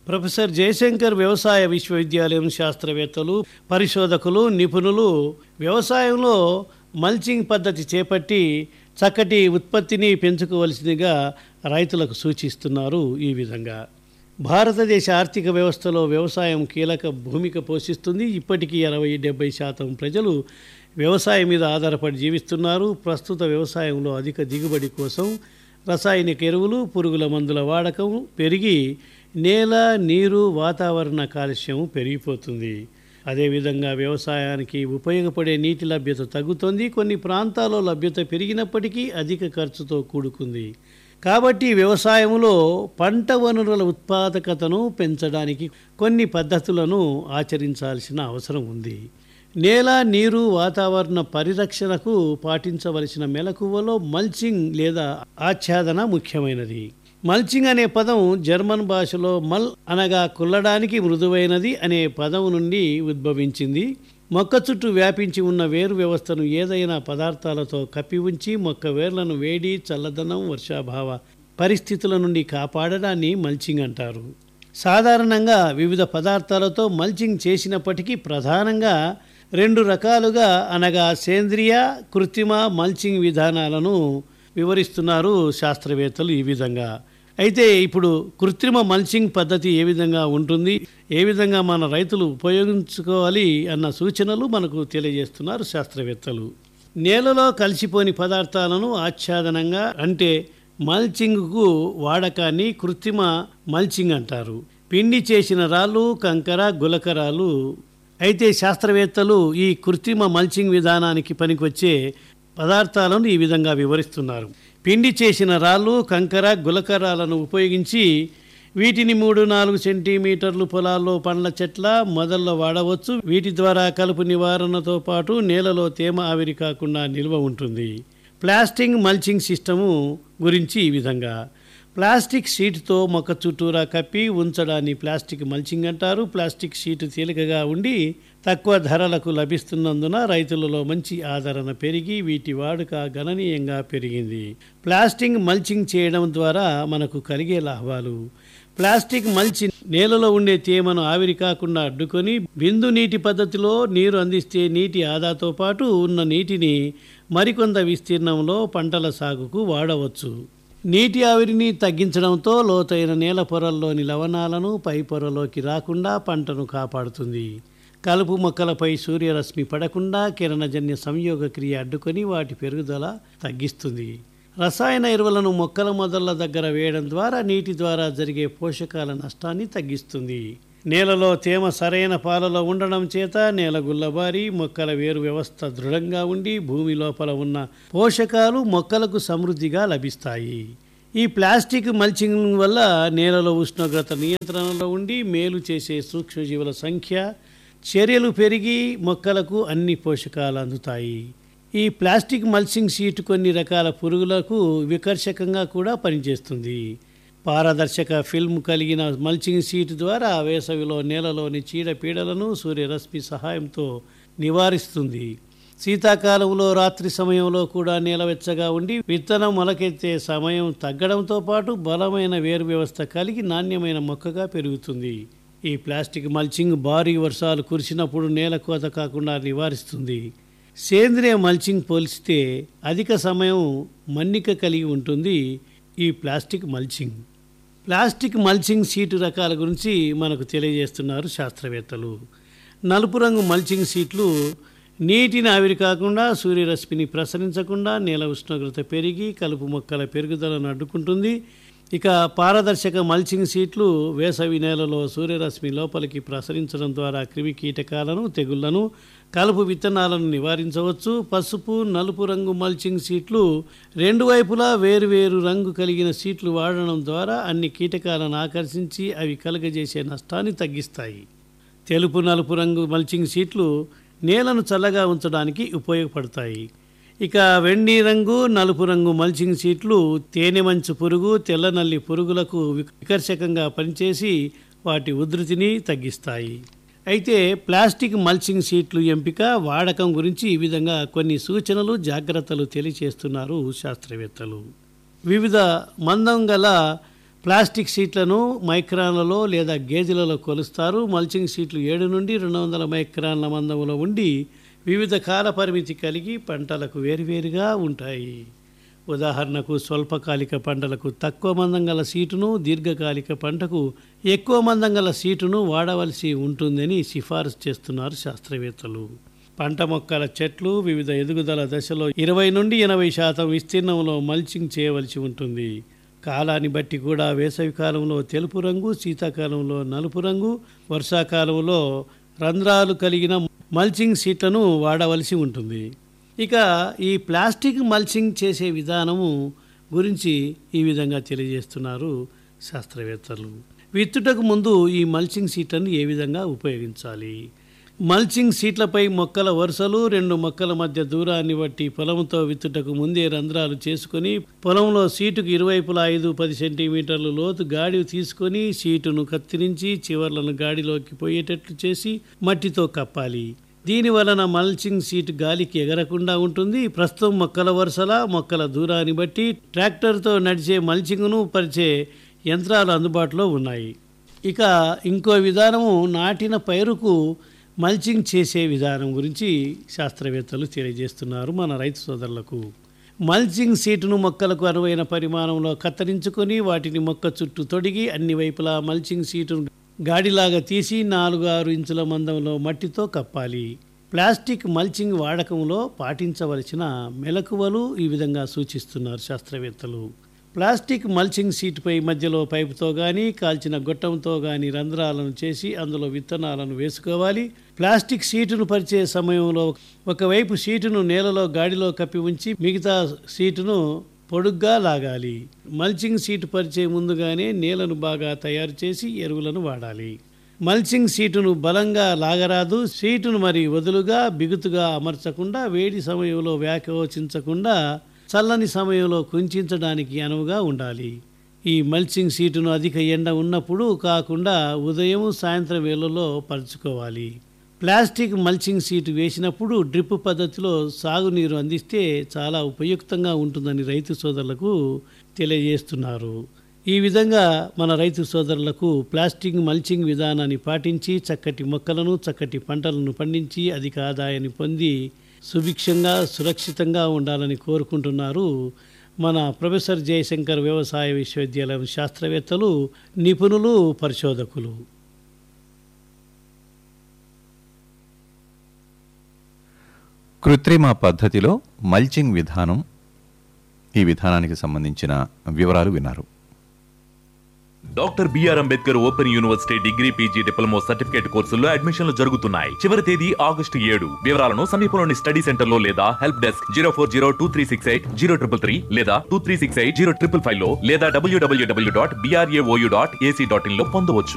professor Jayashankar వ్యవసాయ విశ్వవిద్యాలయం శాస్త్రవేత్తలు పరిశోధకులు నిపుణులు వ్యవసాయంలో మల్చింగ్ పద్ధతి చేపట్టి చక్కటి ఉత్పత్తిని పెంచుకోవలసిందిగా రైతులకు సూచిస్తున్నారు ఈ విధంగా భారతదేశ ఆర్థిక వ్యవస్థలో వ్యవసాయం కీలక భూమిక పోషిస్తుంది ఇప్పటికీ అరవై డెబ్బై శాతం ప్రజలు వ్యవసాయం మీద ఆధారపడి జీవిస్తున్నారు ప్రస్తుత వ్యవసాయంలో అధిక దిగుబడి కోసం రసాయనిక ఎరువులు పురుగుల మందుల వాడకం పెరిగి నేల నీరు వాతావరణ కాలుష్యం పెరిగిపోతుంది అదేవిధంగా వ్యవసాయానికి ఉపయోగపడే నీటి లభ్యత తగ్గుతుంది కొన్ని ప్రాంతాల్లో లభ్యత పెరిగినప్పటికీ అధిక ఖర్చుతో కూడుకుంది కాబట్టి వ్యవసాయంలో పంట వనరుల ఉత్పాదకతను పెంచడానికి కొన్ని పద్ధతులను ఆచరించాల్సిన అవసరం ఉంది నేల నీరు వాతావరణ పరిరక్షణకు పాటించవలసిన మెలకువలో మల్చింగ్ లేదా ఆచ్ఛాదన ముఖ్యమైనది మల్చింగ్ అనే పదం జర్మన్ భాషలో మల్ అనగా కుల్లడానికి మృదువైనది అనే పదం నుండి ఉద్భవించింది మొక్క చుట్టూ వ్యాపించి ఉన్న వేరు వ్యవస్థను ఏదైనా పదార్థాలతో కప్పి ఉంచి మొక్క వేర్లను వేడి చల్లదనం వర్షాభావ పరిస్థితుల నుండి కాపాడడాన్ని మల్చింగ్ అంటారు సాధారణంగా వివిధ పదార్థాలతో మల్చింగ్ చేసినప్పటికీ ప్రధానంగా రెండు రకాలుగా అనగా సేంద్రియ కృత్రిమ మల్చింగ్ విధానాలను వివరిస్తున్నారు శాస్త్రవేత్తలు ఈ విధంగా అయితే ఇప్పుడు కృత్రిమ మల్చింగ్ పద్ధతి ఏ విధంగా ఉంటుంది ఏ విధంగా మన రైతులు ఉపయోగించుకోవాలి అన్న సూచనలు మనకు తెలియజేస్తున్నారు శాస్త్రవేత్తలు నేలలో కలిసిపోని పదార్థాలను ఆచ్ఛాదనంగా అంటే మల్చింగ్కు వాడకాన్ని కృత్రిమ మల్చింగ్ అంటారు పిండి చేసిన రాళ్ళు కంకర గులకరాలు అయితే శాస్త్రవేత్తలు ఈ కృత్రిమ మల్చింగ్ విధానానికి పనికొచ్చే పదార్థాలను ఈ విధంగా వివరిస్తున్నారు పిండి చేసిన రాళ్ళు కంకర గులకరాలను ఉపయోగించి వీటిని మూడు నాలుగు సెంటీమీటర్లు పొలాల్లో పండ్ల చెట్ల మొదల్లో వాడవచ్చు వీటి ద్వారా కలుపు నివారణతో పాటు నేలలో తేమ ఆవిరి కాకుండా నిల్వ ఉంటుంది ప్లాస్టిక్ మల్చింగ్ సిస్టము గురించి ఈ విధంగా ప్లాస్టిక్ షీట్తో మొక్క చుట్టూరా కప్పి ఉంచడాన్ని ప్లాస్టిక్ మల్చింగ్ అంటారు ప్లాస్టిక్ షీట్ తేలికగా ఉండి తక్కువ ధరలకు లభిస్తున్నందున రైతులలో మంచి ఆదరణ పెరిగి వీటి వాడుక గణనీయంగా పెరిగింది ప్లాస్టిక్ మల్చింగ్ చేయడం ద్వారా మనకు కలిగే లాభాలు ప్లాస్టిక్ మల్చి నేలలో ఉండే తేమను ఆవిరి కాకుండా అడ్డుకొని బిందు నీటి పద్ధతిలో నీరు అందిస్తే నీటి ఆదాతో పాటు ఉన్న నీటిని మరికొంత విస్తీర్ణంలో పంటల సాగుకు వాడవచ్చు నీటి ఆవిరిని తగ్గించడంతో లోతైన నేల పొరల్లోని లవణాలను పై పొరలోకి రాకుండా పంటను కాపాడుతుంది కలుపు మొక్కలపై సూర్యరశ్మి పడకుండా కిరణజన్య సంయోగ క్రియ అడ్డుకొని వాటి పెరుగుదల తగ్గిస్తుంది రసాయన ఎరువులను మొక్కల మొదళ్ల దగ్గర వేయడం ద్వారా నీటి ద్వారా జరిగే పోషకాల నష్టాన్ని తగ్గిస్తుంది నేలలో తేమ సరైన పాలలో ఉండడం చేత నేల గుల్లబారి మొక్కల వేరు వ్యవస్థ దృఢంగా ఉండి భూమి లోపల ఉన్న పోషకాలు మొక్కలకు సమృద్ధిగా లభిస్తాయి ఈ ప్లాస్టిక్ మల్చింగ్ వల్ల నేలలో ఉష్ణోగ్రత నియంత్రణలో ఉండి మేలు చేసే సూక్ష్మజీవుల సంఖ్య చర్యలు పెరిగి మొక్కలకు అన్ని పోషకాలు అందుతాయి ఈ ప్లాస్టిక్ మల్చింగ్ షీట్ కొన్ని రకాల పురుగులకు వికర్షకంగా కూడా పనిచేస్తుంది పారదర్శక ఫిల్మ్ కలిగిన మల్చింగ్ షీట్ ద్వారా వేసవిలో నేలలోని చీడపీడలను సూర్యరశ్మి సహాయంతో నివారిస్తుంది శీతాకాలంలో రాత్రి సమయంలో కూడా నేల వెచ్చగా ఉండి విత్తనం మొలకెత్తే సమయం తగ్గడంతో పాటు బలమైన వేరు వ్యవస్థ కలిగి నాణ్యమైన మొక్కగా పెరుగుతుంది ఈ ప్లాస్టిక్ మల్చింగ్ భారీ వర్షాలు కురిసినప్పుడు నేల కోత కాకుండా నివారిస్తుంది సేంద్రియ మల్చింగ్ పోల్చితే అధిక సమయం మన్నిక కలిగి ఉంటుంది ఈ plastic mulching plastic mulching sheet రకాల గురించి మనకు తెలియజేస్తున్నారు శాస్త్రవేత్తలు నలుపు రంగు మల్చింగ్ సీట్లు నీటిని ఆవిరి కాకుండా సూర్యరశ్మిని ప్రసరించకుండా నేల ఉష్ణోగ్రత పెరిగి కలుపు మొక్కల పెరుగుదలను అడ్డుకుంటుంది ఇక పారదర్శక మల్చింగ్ సీట్లు వేసవి నేలలో సూర్యరశ్మి లోపలికి ప్రసరించడం ద్వారా క్రిమి కీటకాలను తెగుళ్లను కలుపు విత్తనాలను నివారించవచ్చు పసుపు నలుపు రంగు మల్చింగ్ సీట్లు రెండు వైపులా వేరువేరు రంగు కలిగిన సీట్లు వాడడం ద్వారా అన్ని కీటకాలను ఆకర్షించి అవి కలుగజేసే నష్టాన్ని తగ్గిస్తాయి తెలుపు నలుపు రంగు మల్చింగ్ సీట్లు నేలను చల్లగా ఉంచడానికి ఉపయోగపడతాయి ఇక వెండి రంగు నలుపు రంగు మల్చింగ్ సీట్లు తేనె మంచు పురుగు తెల్ల నల్లి పురుగులకు వికర్షకంగా పనిచేసి వాటి ఉధృతిని తగ్గిస్తాయి అయితే ప్లాస్టిక్ మల్చింగ్ సీట్లు ఎంపిక వాడకం గురించి ఈ విధంగా కొన్ని సూచనలు జాగ్రత్తలు తెలియచేస్తున్నారు శాస్త్రవేత్తలు వివిధ మందం గల ప్లాస్టిక్ షీట్లను మైక్రాన్లలో లేదా గేజీలలో కొలుస్తారు మల్చింగ్ షీట్లు ఏడు నుండి రెండు వందల మైక్రాన్ల మందంలో ఉండి వివిధ కాల పరిమితి కలిగి పంటలకు వేరువేరుగా ఉంటాయి ఉదాహరణకు స్వల్పకాలిక పంటలకు తక్కువ మందం గల సీటును దీర్ఘకాలిక పంటకు ఎక్కువ మందం గల సీటును వాడవలసి ఉంటుందని సిఫారసు చేస్తున్నారు శాస్త్రవేత్తలు పంట మొక్కల చెట్లు వివిధ ఎదుగుదల దశలో ఇరవై నుండి ఎనభై శాతం విస్తీర్ణంలో మల్చింగ్ చేయవలసి ఉంటుంది కాలాన్ని బట్టి కూడా వేసవి కాలంలో తెలుపు రంగు శీతాకాలంలో నలుపు రంగు వర్షాకాలంలో రంధ్రాలు కలిగిన మల్చింగ్ సీట్లను వాడవలసి ఉంటుంది ఇక ఈ ప్లాస్టిక్ మల్చింగ్ చేసే విధానము గురించి ఈ విధంగా తెలియజేస్తున్నారు శాస్త్రవేత్తలు విత్తుటకు ముందు ఈ మల్చింగ్ సీట్లను ఏ విధంగా ఉపయోగించాలి మల్చింగ్ సీట్లపై మొక్కల వరుసలు రెండు మొక్కల మధ్య దూరాన్ని బట్టి పొలంతో విత్తుటకు ముందే రంధ్రాలు చేసుకొని పొలంలో సీటుకు ఇరువైపులా ఐదు పది సెంటీమీటర్లు లోతు గాడి తీసుకొని సీటును కత్తిరించి చివర్లను గాడిలోకి పోయేటట్లు చేసి మట్టితో కప్పాలి దీని వలన మల్చింగ్ సీట్ గాలికి ఎగరకుండా ఉంటుంది ప్రస్తుతం మొక్కల వరుసల మొక్కల దూరాన్ని బట్టి ట్రాక్టర్తో నడిచే మల్చింగ్ను పరిచే యంత్రాలు అందుబాటులో ఉన్నాయి ఇక ఇంకో విధానము నాటిన పైరుకు మల్చింగ్ చేసే విధానం గురించి శాస్త్రవేత్తలు తెలియజేస్తున్నారు మన రైతు సోదరులకు మల్చింగ్ సీటును మొక్కలకు అనువైన పరిమాణంలో కత్తిరించుకొని వాటిని మొక్క చుట్టూ తొడిగి అన్ని వైపులా మల్చింగ్ సీటును గాడిలాగా తీసి నాలుగు ఆరు ఇంచుల మందంలో మట్టితో కప్పాలి ప్లాస్టిక్ మల్చింగ్ వాడకంలో పాటించవలసిన మెలకువలు ఈ విధంగా సూచిస్తున్నారు శాస్త్రవేత్తలు ప్లాస్టిక్ మల్చింగ్ సీటుపై మధ్యలో పైపుతో కానీ కాల్చిన గొట్టంతో కానీ రంధ్రాలను చేసి అందులో విత్తనాలను వేసుకోవాలి ప్లాస్టిక్ సీటును పరిచే సమయంలో ఒకవైపు సీటును నేలలో గాడిలో కప్పి ఉంచి మిగతా సీటును పొడుగ్గా లాగాలి మల్చింగ్ సీటు పరిచే ముందుగానే నేలను బాగా తయారు చేసి ఎరువులను వాడాలి మల్చింగ్ సీటును బలంగా లాగరాదు సీటును మరి వదులుగా బిగుతుగా అమర్చకుండా వేడి సమయంలో వ్యాకోచించకుండా చల్లని సమయంలో కుంచడానికి అనువుగా ఉండాలి ఈ మల్చింగ్ సీటును అధిక ఎండ ఉన్నప్పుడు కాకుండా ఉదయం సాయంత్రం వేళల్లో పరుచుకోవాలి ప్లాస్టిక్ మల్చింగ్ సీటు వేసినప్పుడు డ్రిప్ పద్ధతిలో సాగునీరు అందిస్తే చాలా ఉపయుక్తంగా ఉంటుందని రైతు సోదరులకు తెలియజేస్తున్నారు ఈ విధంగా మన రైతు సోదరులకు ప్లాస్టిక్ మల్చింగ్ విధానాన్ని పాటించి చక్కటి మొక్కలను చక్కటి పంటలను పండించి అధిక ఆదాయాన్ని పొంది సుభిక్షంగా సురక్షితంగా ఉండాలని కోరుకుంటున్నారు మన ప్రొఫెసర్ జయశంకర్ వ్యవసాయ విశ్వవిద్యాలయం శాస్త్రవేత్తలు నిపుణులు పరిశోధకులు కృత్రిమ పద్ధతిలో మల్చింగ్ విధానం ఈ విధానానికి సంబంధించిన వివరాలు విన్నారు doctor B R Ambedkar open university degree PG diploma certificate కోర్సుల్లో అడ్మిషన్లు జరుగుతున్నాయి చివరి తేదీ ఆగస్టు ఏడు వివరాలను సమీపంలోని స్టడీ సెంటర్ లో లేదా help desk zero four zero two three six eight zero triple three లేదా two three six eight zero triple five లో లేదా WWW dot BRAOU dot AC dot in లో పొందవచ్చు